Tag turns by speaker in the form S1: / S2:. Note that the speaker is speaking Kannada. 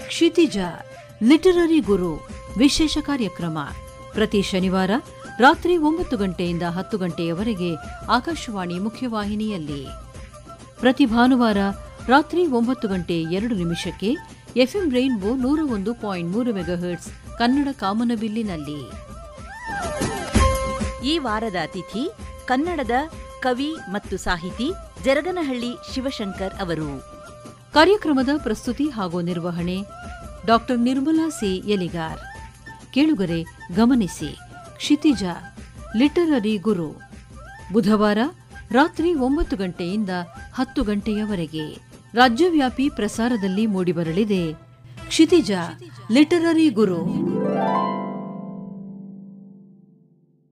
S1: ಕ್ಷಿತಿಜ ಲಿಟರರಿ ಗುರು ವಿಶೇಷ ಕಾರ್ಯಕ್ರಮ ಪ್ರತಿ ಶನಿವಾರ ರಾತ್ರಿ ಒಂಬತ್ತು ಗಂಟೆಯಿಂದ ಹತ್ತು ಗಂಟೆಯವರೆಗೆ ಆಕಾಶವಾಣಿ ಮುಖ್ಯವಾಹಿನಿಯಲ್ಲಿ ಪ್ರತಿ ಭಾನುವಾರ ರಾತ್ರಿ ಒಂಬತ್ತು ಗಂಟೆ ಎರಡು ನಿಮಿಷಕ್ಕೆ ಎಫ್ಎಂ ರೈನ್ಬೋ ನೂರ ಒಂದು ಪಾಯಿಂಟ್ ಮೂರು ಮೆಗಾಹರ್ಟ್ಸ್ ಕನ್ನಡ ಕಾಮನಬಿಲ್ಲಿನಲ್ಲಿ
S2: ಈ ವಾರದ ಅತಿಥಿ ಕನ್ನಡದ ಕವಿ ಮತ್ತು ಸಾಹಿತಿ ಜರಗನಹಳ್ಳಿ ಶಿವಶಂಕರ್ ಅವರು
S1: ಕಾರ್ಯಕ್ರಮದ ಪ್ರಸ್ತುತಿ ಹಾಗೂ ನಿರ್ವಹಣೆ ಡಾಕ್ಟರ್ ನಿರ್ಮಲಾ ಸಿ ಎಲಿಗಾರ್ ಕೇಳುಗರೆ ಗಮನಿಸಿ ಕ್ಷಿತಿಜ ಲಿಟರರಿ ಗುರು ಬುಧವಾರ ರಾತ್ರಿ ಒಂಬತ್ತು ಗಂಟೆಯಿಂದ ಹತ್ತು ಗಂಟೆಯವರೆಗೆ ರಾಜ್ಯವ್ಯಾಪಿ ಪ್ರಸಾರದಲ್ಲಿ ಮೂಡಿಬರಲಿದೆ ಕ್ಷಿತಿಜ ಲಿಟರರಿ ಗುರು